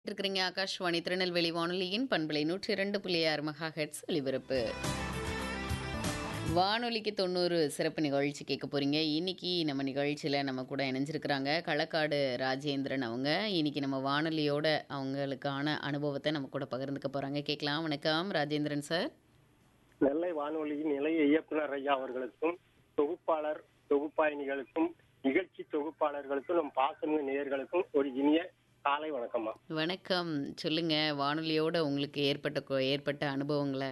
இருக்கிறீங்க ஆகாஷ்வாணி திருநெல்வேலி வானொலியின் பண்பலை நூற்றி இரண்டு புள்ளி ஆறு மெகா ஹெட்ஸ் ஒலிபரப்பு வானொலிக்கு தொண்ணூறு சிறப்பு நிகழ்ச்சி கேட்க போறீங்க இன்னைக்கு நம்ம நிகழ்ச்சியில் நம்ம கூட இணைஞ்சிருக்கிறாங்க களக்காடு ராஜேந்திரன் அவங்க இன்னைக்கு நம்ம வானொலியோட அவங்களுக்கான அனுபவத்தை நம்ம கூட பகிர்ந்துக்க போறாங்க கேட்கலாம் வணக்கம் ராஜேந்திரன் சார் நெல்லை வானொலியின் நிலைய இயக்குனர் ஐயா அவர்களுக்கும் தொகுப்பாளர் தொகுப்பாயினிகளுக்கும் நிகழ்ச்சி தொகுப்பாளர்களுக்கும் நம் பாசமிகு நேயர்களுக்கும் ஒரு இனிய காலை வணக்கம்மா வணக்கம் சொல்லுங்க வானொலியோட உங்களுக்கு ஏற்பட்ட கொ- ஏற்பட்ட அனுபவங்களை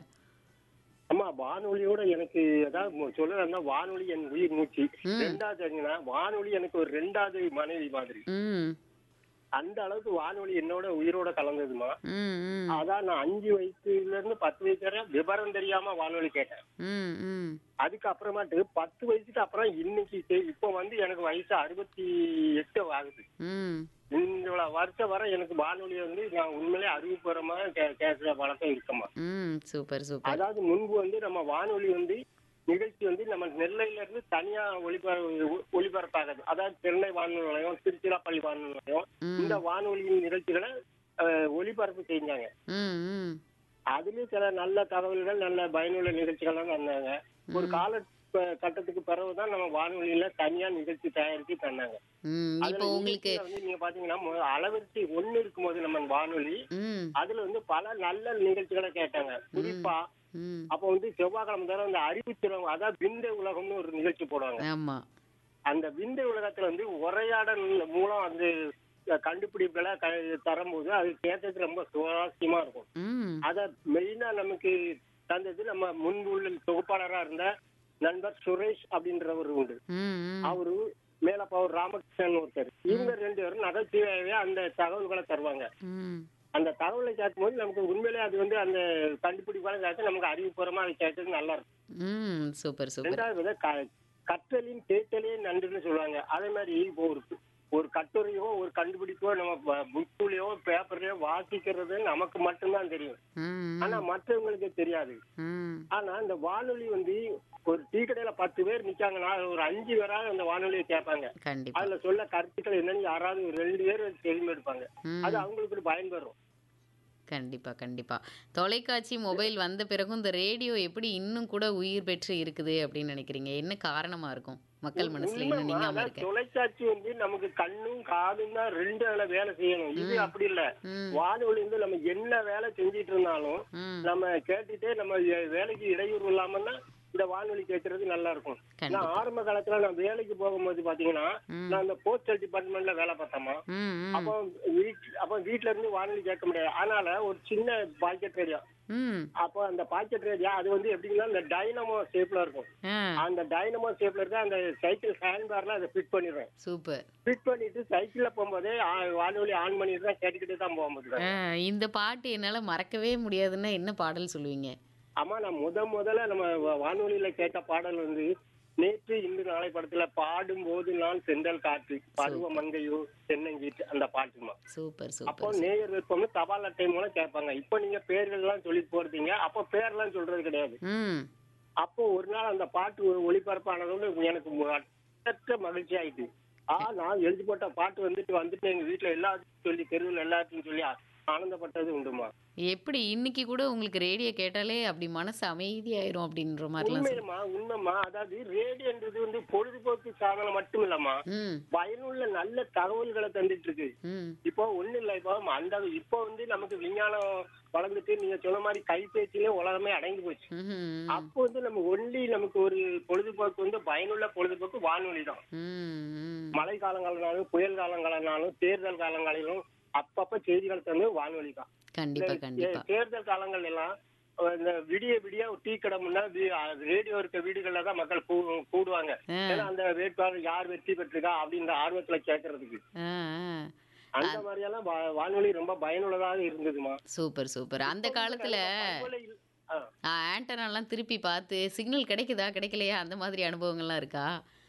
அம்மா வானொலியோட எனக்கு அதாவது சொல்லணும்னா வானொலி என் உயிர் மூச்சு ம். ரெண்டாவது என்னன்னா வானொலி எனக்கு ஒரு ரெண்டாவது மனைவி மாதிரி ம் அந்த அளவுக்கு வானொலி என்னோட உயிரோட கலந்ததுமா ம் ம் அதான் நான் அஞ்சு வயசுல இருந்து பத்து வயசு வரை விவரம் தெரியாம வானொலி கேட்டேன் ம் ம் அதுக்கு அப்புறமாட்டு பத்து வயசுக்கு அப்புறம் இன்னைக்கு தே- இப்போ வந்து எனக்கு வயசு அறுபத்தி எட்டு ஆகுது ம் இந்த வருஷம் வரை எனக்கு வானொலி வந்து நான் உண்மையிலே அறிவுபூர்வமா கே- கேட்கிற பழக்கம் இருக்கமா ம் சூப்பர் சூப்பர் அதாவது முன்பு வந்து நம்ம வானொலி வந்து நிகழ்ச்சி வந்து நம்ம நெல்லையில இருந்து தனியா ஒளிபர ஒளிபரப்பாகுது அதாவது சென்னை வானொலி நிலையம் திருச்சிராப்பள்ளி வானொலி நிலையம் ம். இந்த வானொலியின் நிகழ்ச்சிகளை அஹ், ஒளிபரப்பு செஞ்சாங்க ம் ம் அதுலயும் சில நல்ல தகவல்கள் நல்ல பயனுள்ள நிகழ்ச்சிகள்லாம் தந்தாங்க ஒரு கால ப- கட்டத்துக்கு பிறகுதான் நம்ம வானொலியில தனியா நிகழ்ச்சி தயாரிச்சு தந்தாங்க ம் அதுல இப்போ உங்களுக்கு நிகழ்ச்சியில வந்து நீங்க பாத்தீங்கன்னா மொ- அளவரிசை ஒண்ணு இருக்கும்போது நம்ம வானொலி ம் அதுல வந்து பல நல்ல நிகழ்ச்சிகளை கேட்டாங்க குறிப்பா ம் அப்ப வந்து செவ்வாய்க்கிழமை தவிர அந்த அறிவுத்திறன் அதாவது விந்தை உலகம்னு ஒரு நிகழ்ச்சி போடுவாங்க ஆமா அந்த விந்தை உலகத்துல வந்து உரையாடல் மூலம் அந்த கண்டுபிடிப்புகளை க- தரும்போது அது கேட்கறதுக்கு ரொம்ப சுவாரஸ்யமா இருக்கும் ம் அத மெயினா நமக்கு தந்தது நம்ம முன்பு உள்ள தொகுப்பாளரா இருந்த நண்பர் சுரேஷ் அப்படின்றவர் உண்டு ம் ம் அவரு மேலப்பாவூர் ராமகிருஷ்ணன் ஒருத்தர் இவங்க ரெண்டு பேரும் நகைச்சுவையாவே அந்த தகவல்களை தருவாங்க ம் அந்த தகவலை கேட்கும்போது நமக்கு உண்மையிலே அது வந்து அந்த கண்டுபிடிப்பான கேட்க நமக்கு அறிவுபூர்வமா அது கேட்கறது நல்லா இருக்கும் ம் சூப்பர் சூப்பர் ரெண்டாவது வந்து க- கற்றலின் கேட்டலே நன்றுன்னு சொல்லுவாங்க அதே மாதிரி இப்போ ஒரு ஒரு கட்டுரையோ ஒரு கண்டுபிடிப்போ நம்ம புக்குலயோ பேப்பர்லயோ வாசிக்கிறது நமக்கு மட்டும்தான் தெரியும் ம் ஆனா மற்றவங்களுக்கு தெரியாது ம் ஆனா இந்த வானொலி வந்து ஒரு டீ கடையில பத்து பேர் நிக்காங்கன்னா அதுல ஒரு அஞ்சு பேராவது அந்த வானொலியை கேட்பாங்க கண்டிப்பா அதுல சொல்ல கருத்துக்கள் என்னன்னு யாராவது ஒரு ரெண்டு பேர் தெரிஞ்சு எடுப்பாங்க ம் அது அவங்களுக்கு ஒரு பயன்பெறும் கண்டிப்பா கண்டிப்பா தொலைக்காட்சி மொபைல் வந்த பிறகும் இந்த ரேடியோ எப்படி இன்னும் கூட உயிர் பெற்று இருக்குது அப்படின்னு நினைக்கிறீங்க என்ன காரணமா இருக்கும் மக்கள் மனசுல இன்னும் உண்மைமா, நீங்காம அதான் இருக்க தொலைக்காட்சி வந்து நமக்கு கண்ணும் காதும் தான் ரெண்டு வேலை வேலை செய்யணும் இது அப்படி இல்ல ம் வானொலி வந்து நம்ம என்ன வேலை செஞ்சிட்டு இருந்தாலும் ம் நம்ம கேட்டுட்டே நம்ம வே- வேலைக்கு இடையூறு இல்லாமன்னா இந்த வானொலி கேட்கறது நல்லா இருக்கும் கண்டிப்பா நான் ஆரம்ப காலத்துல நான் வேலைக்கு போகும்போது பாத்தீங்கன்னா ம். நான் அந்த போஸ்டல் டிபார்ட்மெண்ட்ல வேலை பார்த்தோமா ம் ம் அப்போ வீட் அப்ப வீட்ல இருந்து வானொலி கேட்க முடியாது அதனால ஒரு சின்ன பாக்கெட் ரேடியோ ம் அப்போ அந்த பாக்கெட் ரேடியோ அது வந்து எப்படின்னா இந்த டைனமோ ஷேப்ல இருக்கும் ஆ அந்த டைனமோ ஷேப்ல இருக்க அந்த சைக்கிள் ஹேண்ட் பார்ல அதை ஃபிட் பண்ணிடுவேன் சூப்பர் ஃபிட் பண்ணிட்டு சைக்கிள்ல போகும்போதே ஆ- வானொலி ஆன் பண்ணிட்டு தான் கேட்டுக்கிட்டு தான் போகும்போது ஆ, இந்த பாட்டு என்னால மறக்கவே முடியாதுன்னா என்ன பாடல் சொல்லுவீங்க ஆமா நான் முத முதல்ல நம்ம வா- வானொலியில கேட்ட பாடல் வந்து நேற்று இன்று நாளை படத்துல பாடும் போது நான் செந்தல் காற்று பருவ மங்கையோ தென்னங்கீட்டு அந்த பாட்டுமா சூப்பர் அப்போ சூப்பர் நேயர் விருப்பம்னு தபால் அட்டை மூலம் கேட்பாங்க இப்போ நீங்க பேர்கள் எல்லாம் சொல்லி போறீங்க அப்போ பேர்லாம் சொல்றது கிடையாது ம் அப்போ ஒரு நாள் அந்த பாட்டு ஒ- ஒளிபரப்பானதோடு எனக்கு அற்ற மகிழ்ச்சி ஆயிட்டு ஆ நான் எழுதி போட்ட பாட்டு வந்துட்டு வந்துட்டு எங்க வீட்டுல எல்லாத்தையும் சொல்லி தெருவில் எல்லாத்தையும் சொல்லி ஆ- ஆனந்தப்பட்டது உண்டுமா எப்படி இன்னைக்கு கூட உங்களுக்கு ரேடியோ கேட்டாலே அப்படி மனசு அமைதியாயிரும் அப்படின்ற மாதிரிலாம் சொல்லு உண்மையுமா உண்மைமா அதாவது ரேடியோன்றது வந்து பொழுதுபோக்கு சாதனம் மட்டும் இல்லம்மா ம் பயனுள்ள நல்ல தகவல்களை தந்துட்டு இருக்கு ம் இப்போ ஒண்ணு இல்ல இப்போ அந்த இப்போ வந்து நமக்கு விஞ்ஞானம் வளர்ந்துட்டு நீங்க சொன்ன மாதிரி கைபேசியிலே உலகமே அடங்கி போச்சு ம் அப்போ வந்து நம்ம ஒன்லி நமக்கு ஒரு பொழுதுபோக்கு வந்து பயனுள்ள பொழுதுபோக்கு வானொலி தான் ம் ம் மழை காலங்களானாலும் புயல் காலங்களானாலும் தேர்தல் காலங்களிலும் அப்பப்ப செய்திகள் தந்து வானொலி தான் கண்டிப்பா கண்டிப்பா தேர்தல் காலங்கள் எல்லாம் அஹ் இந்த விடிய விடிய ஒரு டீ கடை முன்னாடி ரேடியோ இருக்க வீடுகள்ல தான் மக்கள் கூ- கூடுவாங்க ஆ. ஏன்னா அந்த வேட்பாளர் யார் வெற்றி பெற்றிருக்கா அப்படின்ற ஆர்வத்துல கேட்கறதுக்கு ஆ ஆ. அந்த மாதிரியெல்லாம் வா- வானொலி ரொம்ப பயனுள்ளதாக இருந்ததுமா சூப்பர் சூப்பர் அந்த காலத்துல பண்பலை இல்ல- ஆ. ஆண்டனாலாம் திருப்பி பார்த்து சிக்னல் கிடைக்குதா கிடைக்கலையா அந்த மாதிரி அனுபவங்கள்லாம் இருக்கா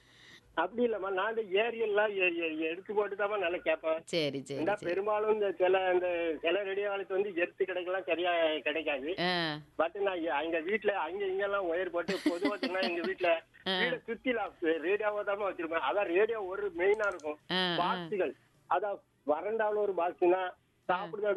அப்படி இல்லம்மா நான் இந்த ஏரியல்லாம் எ- எ- எடுத்து போட்டு தான் நல்லா கேட்பேன் சரி சரி இந்த சரி பெரும்பாலும் இந்த சில இந்த சில ரேடியோகளுக்கு வந்து எர்த்து கிடைக்கலாம் சரியா கிடைக்காது ஆ பட் நான் இ- அங்க வீட்டுல அங்க இங்க எல்லாம் ஒயர் போட்டு பொதுவா சொன்னா எங்க வீட்டுல வீட சுத்தில ரேடியோவா தான் வச்சிருப்பேன் அதான் ரேடியோ ஒரு மெயினா இருக்கும் ஆ ஆ. பாக்ஸுகள் அதான் வறண்டாவில் ஒரு பாக்ஸ்னா சாப்பிடுற